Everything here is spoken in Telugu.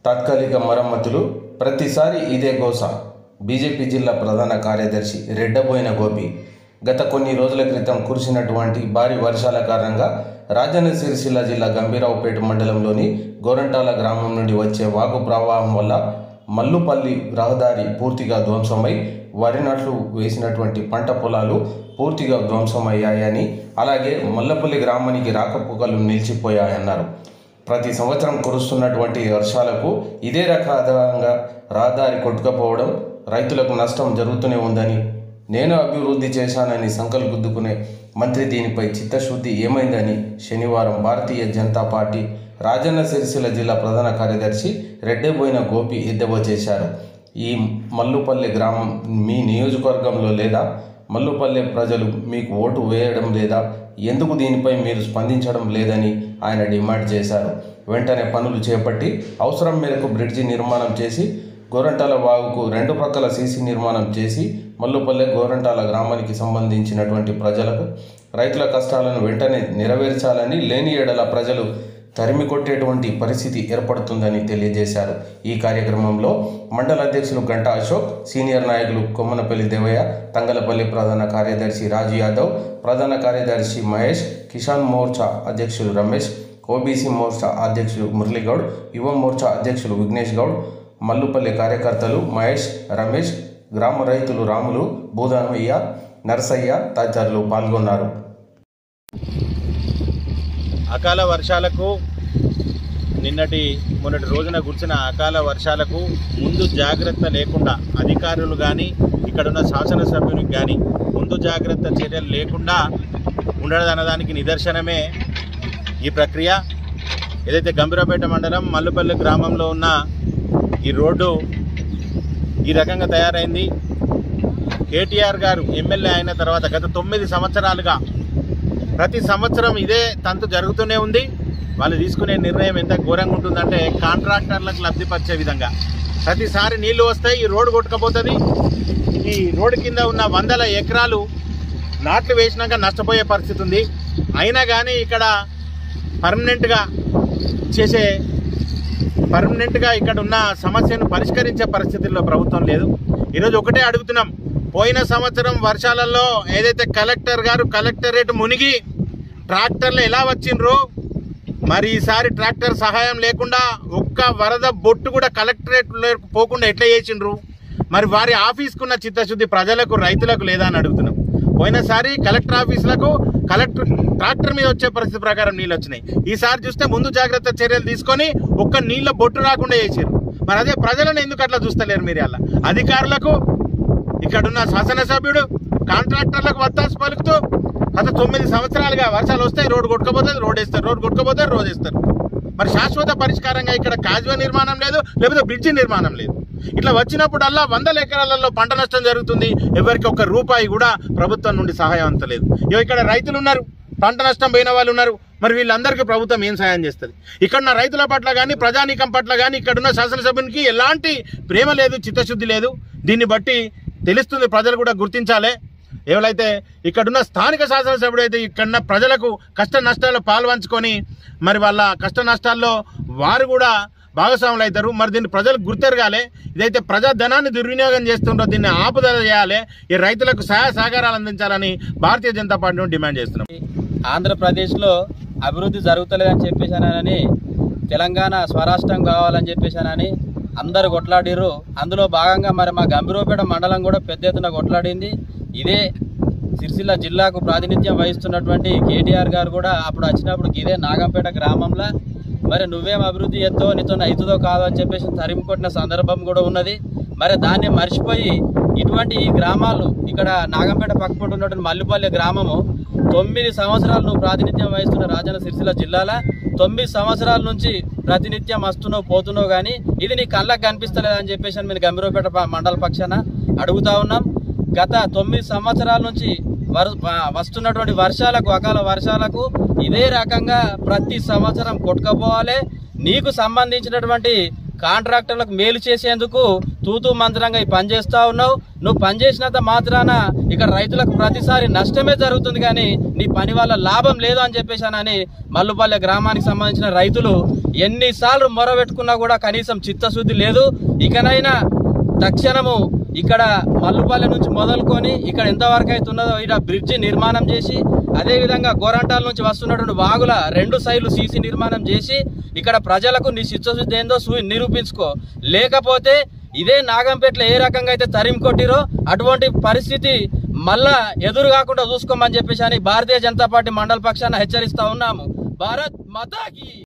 తాత్కాలిక మరమ్మతులు ప్రతిసారి ఇదే గోస బీజేపీ జిల్లా ప్రధాన కార్యదర్శి రెడ్డబోయిన గోపి గత కొన్ని రోజుల క్రితం కురిసినటువంటి భారీ వర్షాల కారణంగా రాజన్న సిరిసిల్ల జిల్లా గంభీరావుపేట మండలంలోని గోరంటాల గ్రామం నుండి వచ్చే వాగు ప్రవాహం వల్ల మల్లుపల్లి రహదారి పూర్తిగా ధ్వంసమై వరి నాట్లు వేసినటువంటి పంట పొలాలు పూర్తిగా ధ్వంసమయ్యాయని అలాగే మల్లపల్లి గ్రామానికి రాకపోకలు నిలిచిపోయాయన్నారు ప్రతి సంవత్సరం కురుస్తున్నటువంటి వర్షాలకు ఇదే రకంగా రహదారి కొట్టుకపోవడం రైతులకు నష్టం జరుగుతూనే ఉందని నేను అభివృద్ధి చేశానని సంకల్పుద్దుకునే మంత్రి దీనిపై చిత్తశుద్ధి ఏమైందని శనివారం భారతీయ జనతా పార్టీ రాజన్న సిరిసిల్ల జిల్లా ప్రధాన కార్యదర్శి రెడ్డెబోయిన గోపి ఎద్దెబో చేశారు ఈ మల్లుపల్లె గ్రామం మీ నియోజకవర్గంలో లేదా మల్లుపల్లె ప్రజలు మీకు ఓటు వేయడం లేదా ఎందుకు దీనిపై మీరు స్పందించడం లేదని ఆయన డిమాండ్ చేశారు వెంటనే పనులు చేపట్టి అవసరం మేరకు బ్రిడ్జి నిర్మాణం చేసి గోరంటాల వాగుకు రెండు ప్రక్కల సీసీ నిర్మాణం చేసి మల్లుపల్లె గోరంటాల గ్రామానికి సంబంధించినటువంటి ప్రజలకు రైతుల కష్టాలను వెంటనే నెరవేర్చాలని లేని ఎడల ప్రజలు తరిమి కొట్టేటువంటి పరిస్థితి ఏర్పడుతుందని తెలియజేశారు ఈ కార్యక్రమంలో మండల అధ్యక్షులు గంటా అశోక్ సీనియర్ నాయకులు కొమ్మనపల్లి దేవయ్య తంగలపల్లి ప్రధాన కార్యదర్శి రాజు యాదవ్ ప్రధాన కార్యదర్శి మహేష్ కిసాన్ మోర్చా అధ్యక్షులు రమేష్ ఓబీసీ మోర్చా అధ్యక్షులు మురళీగౌడ్ యువ మోర్చా అధ్యక్షులు విఘ్నేష్ గౌడ్ మల్లుపల్లి కార్యకర్తలు మహేష్ రమేష్ గ్రామ రైతులు రాములు భూదానయ్య నరసయ్య తదితరులు పాల్గొన్నారు అకాల వర్షాలకు నిన్నటి మొన్నటి రోజున కురిసిన అకాల వర్షాలకు ముందు జాగ్రత్త లేకుండా అధికారులు కానీ ఇక్కడున్న శాసనసభ్యునికి కానీ ముందు జాగ్రత్త చర్యలు లేకుండా ఉండదన్నదానికి నిదర్శనమే ఈ ప్రక్రియ ఏదైతే గంభీరపేట మండలం మల్లుపల్లి గ్రామంలో ఉన్న ఈ రోడ్డు ఈ రకంగా తయారైంది కేటీఆర్ గారు ఎమ్మెల్యే అయిన తర్వాత గత తొమ్మిది సంవత్సరాలుగా ప్రతి సంవత్సరం ఇదే తంతు జరుగుతూనే ఉంది వాళ్ళు తీసుకునే నిర్ణయం ఎంత ఘోరంగా ఉంటుందంటే కాంట్రాక్టర్లకు లబ్ధిపరిచే విధంగా ప్రతిసారి నీళ్లు వస్తాయి ఈ రోడ్డు కొట్టుకపోతుంది ఈ రోడ్డు కింద ఉన్న వందల ఎకరాలు నాట్లు వేసినాక నష్టపోయే పరిస్థితి ఉంది అయినా కానీ ఇక్కడ పర్మనెంట్గా చేసే పర్మనెంట్గా ఇక్కడ ఉన్న సమస్యను పరిష్కరించే పరిస్థితుల్లో ప్రభుత్వం లేదు ఈరోజు ఒకటే అడుగుతున్నాం పోయిన సంవత్సరం వర్షాలలో ఏదైతే కలెక్టర్ గారు కలెక్టరేట్ మునిగి ట్రాక్టర్లు ఎలా వచ్చిండ్రు మరి ఈసారి ట్రాక్టర్ సహాయం లేకుండా ఒక్క వరద బొట్టు కూడా కలెక్టరేట్ పోకుండా ఎట్లా చేసిండ్రు మరి వారి ఆఫీస్కున్న చిత్తశుద్ధి ప్రజలకు రైతులకు లేదా అని అడుగుతున్నాం పోయినసారి కలెక్టర్ ఆఫీసులకు కలెక్టర్ ట్రాక్టర్ మీద వచ్చే పరిస్థితి ప్రకారం నీళ్ళు వచ్చినాయి ఈసారి చూస్తే ముందు జాగ్రత్త చర్యలు తీసుకొని ఒక్క నీళ్ళ బొట్టు రాకుండా చేసారు మరి అదే ప్రజలను ఎందుకు అట్లా చూస్తలేరు మీరు అలా అధికారులకు ఇక్కడున్న శాసనసభ్యుడు కాంట్రాక్టర్లకు వత్తాసు పలుకుతూ గత తొమ్మిది సంవత్సరాలుగా వర్షాలు వస్తాయి రోడ్డు కొట్టుకపోతుంది రోడ్ వేస్తారు రోడ్డు కొట్టుకపోతే రోడ్ వేస్తారు మరి శాశ్వత పరిష్కారంగా ఇక్కడ కాజువే నిర్మాణం లేదు లేకపోతే బ్రిడ్జి నిర్మాణం లేదు ఇట్లా వచ్చినప్పుడల్లా వందల ఎకరాలలో పంట నష్టం జరుగుతుంది ఎవరికి ఒక్క రూపాయి కూడా ప్రభుత్వం నుండి సహాయం అంతలేదు ఇగో ఇక్కడ రైతులు ఉన్నారు పంట నష్టం పోయిన వాళ్ళు ఉన్నారు మరి వీళ్ళందరికీ ప్రభుత్వం ఏం సహాయం చేస్తుంది ఇక్కడ ఉన్న రైతుల పట్ల కానీ ప్రజానీకం పట్ల కానీ ఇక్కడున్న శాసనసభ్యునికి ఎలాంటి ప్రేమ లేదు చిత్తశుద్ధి లేదు దీన్ని బట్టి తెలుస్తుంది ప్రజలు కూడా గుర్తించాలి ఎవరైతే ఇక్కడున్న స్థానిక శాసనసభ్యుడు అయితే ఇక్కడున్న ప్రజలకు కష్ట నష్టాలు పాల్పంచుకొని మరి వాళ్ళ కష్ట నష్టాల్లో వారు కూడా భాగస్వాములు అవుతారు మరి దీన్ని ప్రజలు గుర్తెరగాలి ఇదైతే ప్రజా ధనాన్ని దుర్వినియోగం చేస్తుంటారో దీన్ని ఆపుదల చేయాలి ఈ రైతులకు సహాయ సహకారాలు అందించాలని భారతీయ జనతా పార్టీ నుండి డిమాండ్ చేస్తున్నాం ఆంధ్రప్రదేశ్లో అభివృద్ధి జరుగుతలేదని చెప్పేసానని తెలంగాణ స్వరాష్ట్రం కావాలని చెప్పేసానని అందరు కొట్లాడిర్రు అందులో భాగంగా మరి మా గంభీరపేట మండలం కూడా పెద్ద ఎత్తున కొట్లాడింది ఇదే సిరిసిల్ల జిల్లాకు ప్రాతినిధ్యం వహిస్తున్నటువంటి కేటీఆర్ గారు కూడా అప్పుడు వచ్చినప్పుడు ఇదే నాగంపేట గ్రామంలో మరి నువ్వేం అభివృద్ధి చేస్తావు నీతో అవుతుందో కాదో అని చెప్పేసి తరిమి కొట్టిన సందర్భం కూడా ఉన్నది మరి దాన్ని మర్చిపోయి ఇటువంటి ఈ గ్రామాలు ఇక్కడ నాగంపేట పక్కపొట్టు ఉన్నటువంటి మల్లిపల్లి గ్రామము తొమ్మిది సంవత్సరాలు నువ్వు ప్రాతినిధ్యం వహిస్తున్న రాజన్న సిరిసిల్ల జిల్లాలో తొమ్మిది సంవత్సరాల నుంచి ప్రాతినిధ్యం వస్తున్నావు పోతున్నావు కానీ ఇది నీ కళ్ళకు కనిపిస్తలేదని చెప్పేసి మేము గంభీరపేట ప- మండల పక్షాన అడుగుతా ఉన్నాం గత తొమ్మిది సంవత్సరాల నుంచి వర్ వ- వస్తున్నటువంటి వర్షాలకు అకాల వర్షాలకు ఇదే రకంగా ప్రతి సంవత్సరం కొట్టుకపోవాలి నీకు సంబంధించినటువంటి కాంట్రాక్టర్లకు మేలు చేసేందుకు తూతూ మంత్రంగా ఈ పని చేస్తా ఉన్నావు నువ్వు పని చేసినంత మాత్రాన ఇక్కడ రైతులకు ప్రతిసారి నష్టమే జరుగుతుంది కానీ నీ పని వల్ల లాభం లేదు అని చెప్పేసానని మల్లుపల్లె గ్రామానికి సంబంధించిన రైతులు ఎన్నిసార్లు మొరబెట్టుకున్నా కూడా కనీసం చిత్తశుద్ధి లేదు ఇకనైనా తక్షణము ఇక్కడ మల్లుపల్లె నుంచి మొదలుకొని ఇక్కడ ఎంతవరకు అయితే ఉన్నదో ఇక్కడ బ్రిడ్జి నిర్మాణం చేసి అదే విధంగా గోరంటాల నుంచి వస్తున్నటువంటి వాగుల రెండు సైడ్లు సీసీ నిర్మాణం చేసి ఇక్కడ ప్రజలకు నీ చిత్తశుద్ధి ఏందో సూ- నిరూపించుకో లేకపోతే ఇదే నాగంపేటలో ఏ రకంగా అయితే తరిమి కొట్టిరో అటువంటి పరిస్థితి మళ్ళా ఎదురు కాకుండా చూసుకోమని చెప్పేసి అని భారతీయ జనతా పార్టీ మండల పక్షాన హెచ్చరిస్తా ఉన్నాము భారత్ మాతాకి